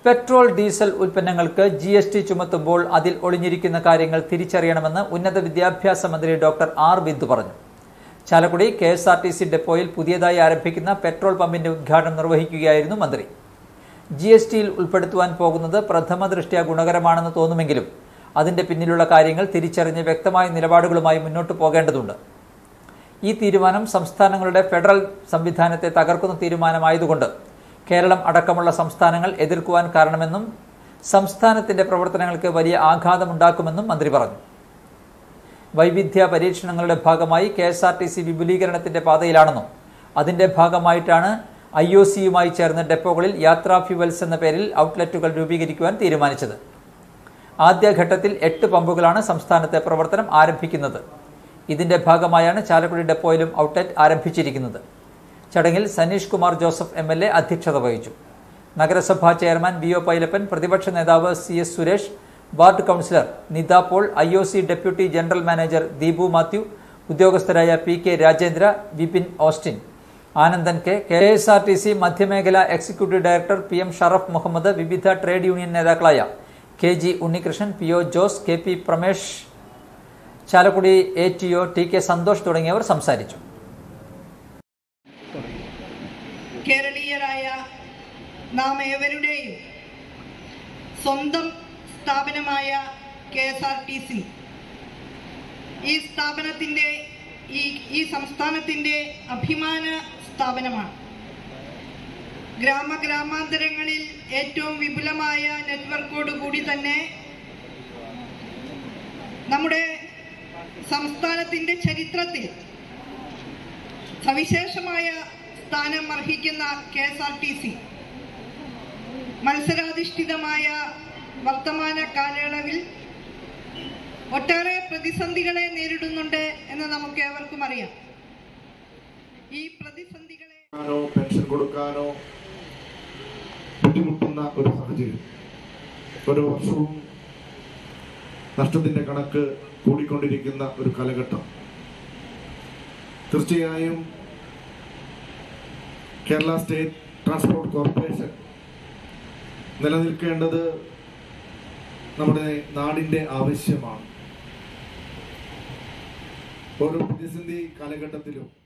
petrol diesel ഉൽപ്പന്നങ്ങൾക്ക് G S T ചുമത്തുമ്പോൾ അതിൽ ഒളിഞ്ഞിരിക്കുന്ന കാര്യങ്ങൾ തിരിച്ചറിയണമെന്ന് ഉന്നത വിദ്യാഭ്യാസ മന്ത്രി ഡോക്ടർ ആർ ബിന്ദു പറഞ്ഞു Chalakudy K S R T C ഡെപ്പോയിൽ പുതിയതായി ആരംഭിക്കുന്ന പെട്രോൾ പമ്പിന്റെ ഉദ്ഘാടനം നിർവഹിക്കുകയായിരുന്നു മന്ത്രി ജി എസ് ടിയിൽ ഉൾപ്പെടുത്തുവാൻ പോകുന്നത് പ്രഥമ ദൃഷ്ട്യാ ഗുണകരമാണെന്ന് തോന്നുമെങ്കിലും അതിന്റെ പിന്നിലുള്ള കാര്യങ്ങൾ തിരിച്ചറിഞ്ഞ് വ്യക്തമായ നിലപാടുകളുമായി മുന്നോട്ട് പോകേണ്ടതുണ്ട് ഈ തീരുമാനം സംസ്ഥാനങ്ങളുടെ ഫെഡറൽ സംവിധാനത്തെ തകർക്കുന്ന തീരുമാനമായതുകൊണ്ട് കേരളം അടക്കമുള്ള സംസ്ഥാനങ്ങൾ എതിർക്കുവാൻ കാരണമെന്നും സംസ്ഥാനത്തിന്റെ പ്രവർത്തനങ്ങൾക്ക് വലിയ ആഘാതമുണ്ടാക്കുമെന്നും മന്ത്രി പറഞ്ഞു വൈവിധ്യ പരീക്ഷണങ്ങളുടെ ഭാഗമായി K S R T C വിപുലീകരണത്തിന്റെ പാതയിലാണെന്നും അതിന്റെ ഭാഗമായിട്ടാണ് ഐ ഒ സിയുമായി ചേർന്ന് ഡെപ്പോകളിൽ യാത്രാ ഫ്യുവൽസ് എന്ന പേരിൽ ഔട്ട്ലെറ്റുകൾ രൂപീകരിക്കുവാൻ തീരുമാനിച്ചത് ആദ്യഘട്ടത്തിൽ എട്ട് പമ്പുകളാണ് സംസ്ഥാനത്തെ പ്രവർത്തനം ആരംഭിക്കുന്നത് ഇതിന്റെ ഭാഗമായാണ് ചാലക്കുടി ഡെപ്പോയിലും ഔട്ട്ലെറ്റ് ആരംഭിച്ചിരിക്കുന്നത് ചടങ്ങിൽ Saneesh Kumar Joseph M L A അധ്യക്ഷത വഹിച്ചു നഗരസഭാ ചെയർമാൻ വി ഒ പൈലപ്പൻ പ്രതിപക്ഷ നേതാവ് C S Suresh ward councillor Nitha Paul I O C deputy general manager Deepu Mathew ഉദ്യോഗസ്ഥരായ P K Rajendra Vipin Austin Anandan K K S R T C മധ്യമേഖല executive director P M Sharaf Muhammad വിവിധ ട്രേഡ് യൂണിയൻ നേതാക്കളായ K G Unnikrishnan P O Jose K P Pramesh Chalakudy A T O T K Santhosh തുടങ്ങിയവർ സംസാരിച്ചു കേരളീയരായ നാം ഏവരുടെയും സ്വന്തം സ്ഥാപനമായ K S R T C ഈ സ്ഥാപനത്തിൻ്റെ ഈ ഈ സംസ്ഥാനത്തിൻ്റെ അഭിമാന സ്ഥാപനമാണ് ഗ്രാമഗ്രാമാന്തരങ്ങളിൽ ഏറ്റവും വിപുലമായ നെറ്റ്വർക്കോട് കൂടി തന്നെ നമ്മുടെ സംസ്ഥാനത്തിൻ്റെ ചരിത്രത്തിൽ സവിശേഷമായ സ്ഥാനം അർഹിക്കുന്ന K S R T C മത്സരാധിഷ്ഠിതമായ വർത്തമാന കാലയളവിൽ ഒട്ടേറെ പ്രതിസന്ധികളെ നേരിടുന്നുണ്ട് എന്ന് നമുക്ക് ഏവർക്കും അറിയാം ഈ പ്രതിസന്ധികളെ കൊടുക്കാനോ പെൻഷൻ കൊടുക്കാനോ ബുദ്ധിമുട്ടുന്ന ഒരു സാഹചര്യം ഒരു വർഷവും നഷ്ടത്തിന്റെ കണക്ക് കൂടിക്കൊണ്ടിരിക്കുന്ന ഒരു കാലഘട്ടം തീർച്ചയായും കേരള സ്റ്റേറ്റ് ട്രാൻസ്പോർട്ട് കോർപ്പറേഷൻ നിലനിൽക്കേണ്ടത് നമ്മുടെ നാടിന്റെ ആവശ്യമാണ് ഓരോ പ്രതിസന്ധി കാലഘട്ടത്തിലും